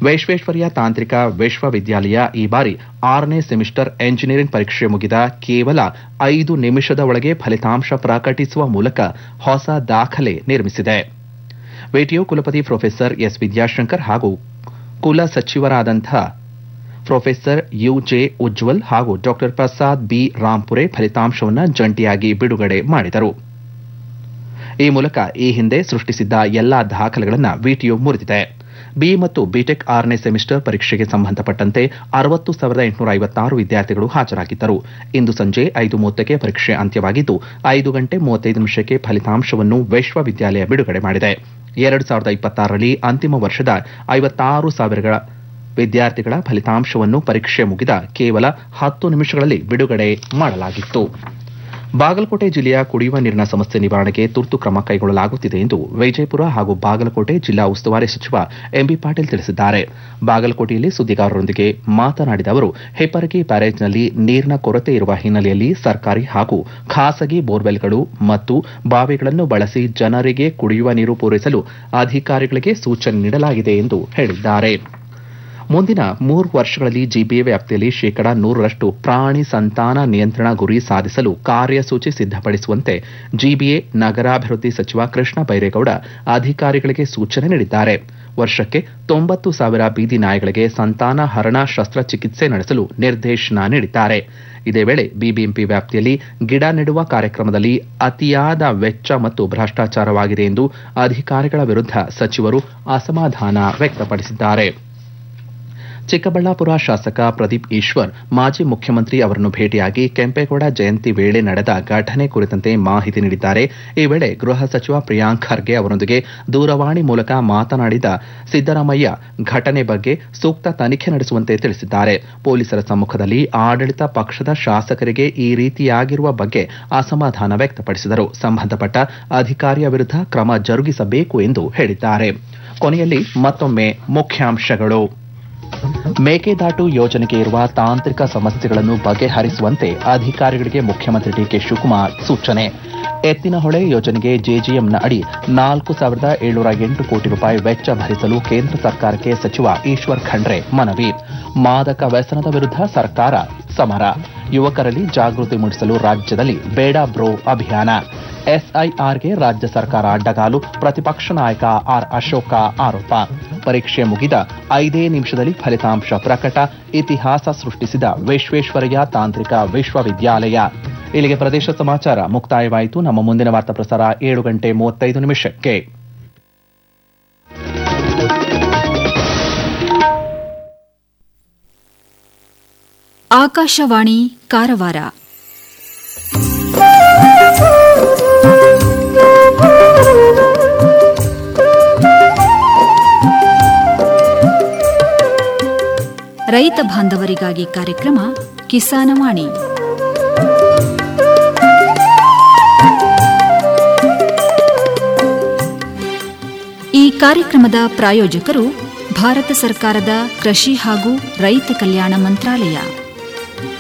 ವಿಶ್ವೇಶ್ವರಯ್ಯ ತಾಂತ್ರಿಕ ವಿಶ್ವವಿದ್ಯಾಲಯ ಈ ಬಾರಿ ಆರನೇ ಸೆಮಿಸ್ಟರ್ ಎಂಜಿನಿಯರಿಂಗ್ ಪರೀಕ್ಷೆ ಮುಗಿದ ಕೇವಲ ಐದು ನಿಮಿಷದ ಒಳಗೆ ಫಲಿತಾಂಶ ಪ್ರಕಟಿಸುವ ಮೂಲಕ ಹೊಸ ದಾಖಲೆ ನಿರ್ಮಿಸಿದೆ ವಿಟಿಯು ಕುಲಪತಿ ಪ್ರೊಫೆಸರ್ ಎಸ್ ವಿದ್ಯಾಶಂಕರ್ ಹಾಗೂ ಕುಲ ಸಚಿವರಾದಂಥ ಪ್ರೊಫೆಸರ್ ಯುಜೆ ಉಜ್ವಲ್ ಹಾಗೂ ಡಾ ಪ್ರಸಾದ್ ಬಿ ರಾಂಪುರೆ ಫಲಿತಾಂಶವನ್ನು ಜಂಟಿಯಾಗಿ ಬಿಡುಗಡೆ ಮಾಡಿದರು ಈ ಮೂಲಕ ಈ ಹಿಂದೆ ಸೃಷ್ಟಿಸಿದ್ದ ಎಲ್ಲಾ ದಾಖಲೆಗಳನ್ನು ವಿಟಿಯು ಮುರಿದಿದೆ ಬಿ ಮತ್ತು ಬಿಟೆಕ್ ಆರನೇ ಸೆಮಿಸ್ಟರ್ ಪರೀಕ್ಷೆಗೆ ಸಂಬಂಧಪಟ್ಟಂತೆ ಅರವತ್ತು ಸಾವಿರದ ಎಂಟುನೂರ ಐವತ್ತಾರು ವಿದ್ಯಾರ್ಥಿಗಳು ಹಾಜರಾಗಿದ್ದರು ಇಂದು ಸಂಜೆ ಐದು ಮೂವತ್ತಕ್ಕೆ ಪರೀಕ್ಷೆ ಅಂತ್ಯವಾಗಿದ್ದು ಐದು ಗಂಟೆ ಮೂವತ್ತೈದು ನಿಮಿಷಕ್ಕೆ ಫಲಿತಾಂಶವನ್ನು ವಿಶ್ವವಿದ್ಯಾಲಯ ಬಿಡುಗಡೆ ಮಾಡಿದೆ ಎರಡು ಸಾವಿರದ ಇಪ್ಪತ್ತಾರರಲ್ಲಿ ಅಂತಿಮ ವರ್ಷದ ಐವತ್ತಾರು ಸಾವಿರ ವಿದ್ಯಾರ್ಥಿಗಳ ಫಲಿತಾಂಶವನ್ನು ಪರೀಕ್ಷೆ ಮುಗಿದ ಕೇವಲ ಹತ್ತು ನಿಮಿಷಗಳಲ್ಲಿ ಬಿಡುಗಡೆ ಮಾಡಲಾಗಿತ್ತು ಬಾಗಲಕೋಟೆ ಜಿಲ್ಲೆಯ ಕುಡಿಯುವ ನೀರಿನ ಸಮಸ್ಯೆ ನಿವಾರಣೆಗೆ ತುರ್ತು ಕ್ರಮ ಕೈಗೊಳ್ಳಲಾಗುತ್ತಿದೆ ಎಂದು ವಿಜಯಪುರ ಹಾಗೂ ಬಾಗಲಕೋಟೆ ಜಿಲ್ಲಾ ಉಸ್ತುವಾರಿ ಸಚಿವ ಎಂಬಿ ಪಾಟೀಲ್ ತಿಳಿಸಿದ್ದಾರೆ ಬಾಗಲಕೋಟೆಯಲ್ಲಿ ಸುದ್ದಿಗಾರರೊಂದಿಗೆ ಮಾತನಾಡಿದ ಅವರು ಹೆಪ್ಪರಗಿ ಬ್ಯಾರೇಜ್ನಲ್ಲಿ ನೀರಿನ ಕೊರತೆ ಇರುವ ಹಿನ್ನೆಲೆಯಲ್ಲಿ ಸರ್ಕಾರಿ ಹಾಗೂ ಖಾಸಗಿ ಬೋರ್ವೆಲ್ಗಳು ಮತ್ತು ಬಾವಿಗಳನ್ನು ಬಳಸಿ ಜನರಿಗೆ ಕುಡಿಯುವ ನೀರು ಪೂರೈಸಲು ಅಧಿಕಾರಿಗಳಿಗೆ ಸೂಚನೆ ನೀಡಲಾಗಿದೆ ಎಂದು ಹೇಳಿದ್ದಾರೆ ಮುಂದಿನ ಮೂರು ವರ್ಷಗಳಲ್ಲಿ ಜಿಬಿಎ ವ್ಯಾಪ್ತಿಯಲ್ಲಿ ಶೇಕಡಾ ನೂರರಷ್ಟು ಪ್ರಾಣಿ ಸಂತಾನ ನಿಯಂತ್ರಣ ಗುರಿ ಸಾಧಿಸಲು ಕಾರ್ಯಸೂಚಿ ಸಿದ್ದಪಡಿಸುವಂತೆ ಜಿಬಿಎ ನಗರಾಭಿವೃದ್ಧಿ ಸಚಿವ ಕೃಷ್ಣ ಬೈರೇಗೌಡ ಅಧಿಕಾರಿಗಳಿಗೆ ಸೂಚನೆ ನೀಡಿದ್ದಾರೆ ವರ್ಷಕ್ಕೆ ತೊಂಬತ್ತು ಸಾವಿರ ಬೀದಿ ನಾಯಿಗಳಿಗೆ ಸಂತಾನ ಹರಣ ಶಸ್ತ್ರಚಿಕಿತ್ಸೆ ನಡೆಸಲು ನಿರ್ದೇಶನ ನೀಡಿದ್ದಾರೆ ಇದೇ ವೇಳೆ ಬಿಬಿಎಂಪಿ ವ್ಯಾಪ್ತಿಯಲ್ಲಿ ಗಿಡ ನೆಡುವ ಕಾರ್ಯಕ್ರಮದಲ್ಲಿ ಅತಿಯಾದ ವೆಚ್ಚ ಮತ್ತು ಭ್ರಷ್ಟಾಚಾರವಾಗಿದೆ ಎಂದು ಅಧಿಕಾರಿಗಳ ವಿರುದ್ಧ ಸಚಿವರು ಅಸಮಾಧಾನ ವ್ಯಕ್ತಪಡಿಸಿದ್ದಾರೆ ಚಿಕ್ಕಬಳ್ಳಾಪುರ ಶಾಸಕ ಪ್ರದೀಪ್ ಈಶ್ವರ್ ಮಾಜಿ ಮುಖ್ಯಮಂತ್ರಿ ಅವರನ್ನು ಭೇಟಿಯಾಗಿ ಕೆಂಪೇಗೌಡ ಜಯಂತಿ ವೇಳೆ ನಡೆದ ಘಟನೆ ಕುರಿತಂತೆ ಮಾಹಿತಿ ನೀಡಿದ್ದಾರೆ ಈ ವೇಳೆ ಗೃಹ ಸಚಿವ ಪ್ರಿಯಾಂಕ್ ಖರ್ಗೆ ಅವರೊಂದಿಗೆ ದೂರವಾಣಿ ಮೂಲಕ ಮಾತನಾಡಿದ ಸಿದ್ದರಾಮಯ್ಯ ಘಟನೆ ಬಗ್ಗೆ ಸೂಕ್ತ ತನಿಖೆ ನಡೆಸುವಂತೆ ತಿಳಿಸಿದ್ದಾರೆ ಪೊಲೀಸರ ಸಮ್ಮುಖದಲ್ಲಿ ಆಡಳಿತ ಪಕ್ಷದ ಶಾಸಕರಿಗೆ ಈ ರೀತಿಯಾಗಿರುವ ಬಗ್ಗೆ ಅಸಮಾಧಾನ ವ್ಯಕ್ತಪಡಿಸಿದರು ಸಂಬಂಧಪಟ್ಟ ಅಧಿಕಾರಿಯ ವಿರುದ್ಧ ಕ್ರಮ ಜರುಗಿಸಬೇಕು ಎಂದು ಹೇಳಿದ್ದಾರೆ ಕೊನೆಯಲ್ಲಿ ಮತ್ತೊಮ್ಮೆ ಮುಖ್ಯಾಂಶಗಳು ಮೇಕೆದಾಟು ಯೋಜನೆಗೆ ಇರುವ ತಾಂತ್ರಿಕ ಸಮಸ್ಯೆಗಳನ್ನು ಬಗೆಹರಿಸುವಂತೆ ಅಧಿಕಾರಿಗಳಿಗೆ ಮುಖ್ಯಮಂತ್ರಿ ಡಿಕೆ ಶಿವಕುಮಾರ್ ಸೂಚನೆ ಎತ್ತಿನಹೊಳೆ ಯೋಜನೆಗೆ ಜೆಜಿಎಂನ ಅಡಿ ನಾಲ್ಕು ಸಾವಿರದ ಏಳ್ನೂರ ಎಂಟು ಕೋಟಿ ರೂಪಾಯಿ ವೆಚ್ಚ ಭರಿಸಲು ಕೇಂದ್ರ ಸರ್ಕಾರಕ್ಕೆ ಸಚಿವ ಈಶ್ವರ್ ಖಂಡ್ರೆ ಮನವಿ ಮಾದಕ ವ್ಯಸನದ ವಿರುದ್ಧ ಸರ್ಕಾರ ಸಮರ ಯುವಕರಲ್ಲಿ ಜಾಗೃತಿ ಮೂಡಿಸಲು ರಾಜ್ಯದಲ್ಲಿ ಬೇಡ ಬ್ರೋ ಅಭಿಯಾನ ಎಸ್ಐಆರ್ಗೆ ರಾಜ್ಯ ಸರ್ಕಾರ ಅಡ್ಡಗಾಲು ಪ್ರತಿಪಕ್ಷ ನಾಯಕ ಆರ್ ಅಶೋಕ ಆರೋಪ ಪರೀಕ್ಷೆ ಮುಗಿದ ಐದೇ ನಿಮಿಷದಲ್ಲಿ ಫಲಿತಾಂಶ ಪ್ರಕಟ ಇತಿಹಾಸ ಸೃಷ್ಟಿಸಿದ ವಿಶ್ವೇಶ್ವರಯ್ಯ ತಾಂತ್ರಿಕ ವಿಶ್ವವಿದ್ಯಾಲಯ ಇಲ್ಲಿಗೆ ಪ್ರದೇಶ ಸಮಾಚಾರ ಮುಕ್ತಾಯವಾಯಿತು ನಮ್ಮ ಮುಂದಿನ ವಾರ್ತಾ ಪ್ರಸಾರ ಏಳು ಗಂಟೆ ಮೂವತ್ತೈದು ನಿಮಿಷಕ್ಕೆ ಆಕಾಶವಾಣಿ ಕಾರವಾರ ರೈತ ಬಾಂಧವರಿಗಾಗಿ ಕಾರ್ಯಕ್ರಮ ಕಿಸಾನವಾಣಿ ಈ ಕಾರ್ಯಕ್ರಮದ ಪ್ರಾಯೋಜಕರು ಭಾರತ ಸರ್ಕಾರದ ಕೃಷಿ ಹಾಗೂ ರೈತ ಕಲ್ಯಾಣ ಮಂತ್ರಾಲಯ